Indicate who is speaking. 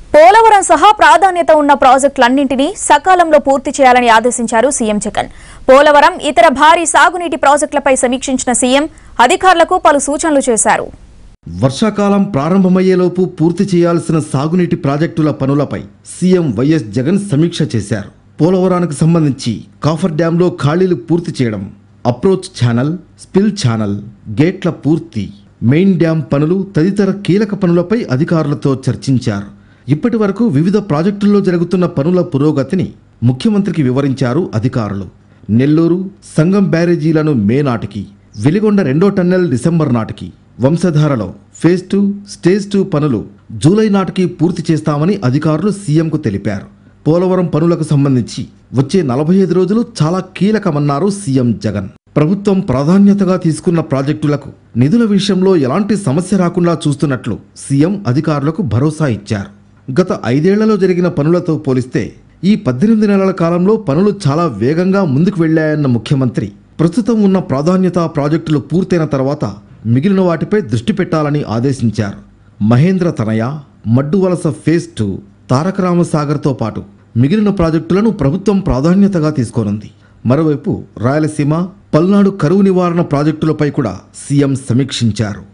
Speaker 1: పోలవరం సహా ప్రాధాన్యత ఉన్న ప్రాజెక్టులన్నింటినీ సకాలంలో పూర్తి చేయాలని ఆదేశించారు సీఎం జగన్ పోలవరం ఇతర భారీ సాగునీటి ప్రాజెక్టులపై సమీక్షించిన సీఎం అధికారులకు పలు సూచనలు చేశారు
Speaker 2: వర్షాకాలం ప్రారంభమయ్యేలోపు పూర్తి చేయాల్సిన సాగునీటి ప్రాజెక్టుల పనులపై సీఎం వైఎస్ జగన్ సమీక్ష చేశారు పోలవరానికి సంబంధించి కాఫర్ డ్యాంలో ఖాళీలు పూర్తి చేయడం అప్రోచ్ ఛానల్ స్పిల్ ఛానల్ గేట్ల పూర్తి మెయిన్ డ్యాం పనులు తదితర కీలక పనులపై అధికారులతో చర్చించారు ఇప్పటి వరకు వివిధ ప్రాజెక్టుల్లో జరుగుతున్న పనుల పురోగతిని ముఖ్యమంత్రికి వివరించారు అధికారులు నెల్లూరు సంగం బ్యారేజీలను మే నాటికి వెలిగొండ రెండో టన్నెల్ డిసెంబర్ నాటికి వంశధారలో ఫేజ్ టూ స్టేజ్ టూ పనులు జూలై నాటికి పూర్తి చేస్తామని అధికారులు సీఎంకు తెలిపారు పోలవరం పనులకు సంబంధించి వచ్చే నలభై ఐదు రోజులు చాలా కీలకమన్నారు సీఎం జగన్ ప్రభుత్వం ప్రాధాన్యతగా తీసుకున్న ప్రాజెక్టులకు నిధుల విషయంలో ఎలాంటి సమస్య రాకుండా చూస్తున్నట్లు సీఎం అధికారులకు భరోసా ఇచ్చారు గత ఐదేళ్లలో జరిగిన పనులతో పోలిస్తే ఈ పద్దెనిమిది నెలల కాలంలో పనులు చాలా వేగంగా ముందుకు వెళ్లాయన్న ముఖ్యమంత్రి ప్రస్తుతం ఉన్న ప్రాధాన్యత ప్రాజెక్టులు పూర్తయిన తర్వాత మిగిలిన వాటిపై దృష్టి పెట్టాలని ఆదేశించారు మహేంద్ర తనయ మడ్డు వలస ఫేజ్ టూ తారకరామ సాగర్తో పాటు మిగిలిన ప్రాజెక్టులను ప్రభుత్వం ప్రాధాన్యతగా తీసుకోనుంది మరోవైపు రాయలసీమ పల్నాడు కరువు నివారణ ప్రాజెక్టులపై కూడా సీఎం సమీక్షించారు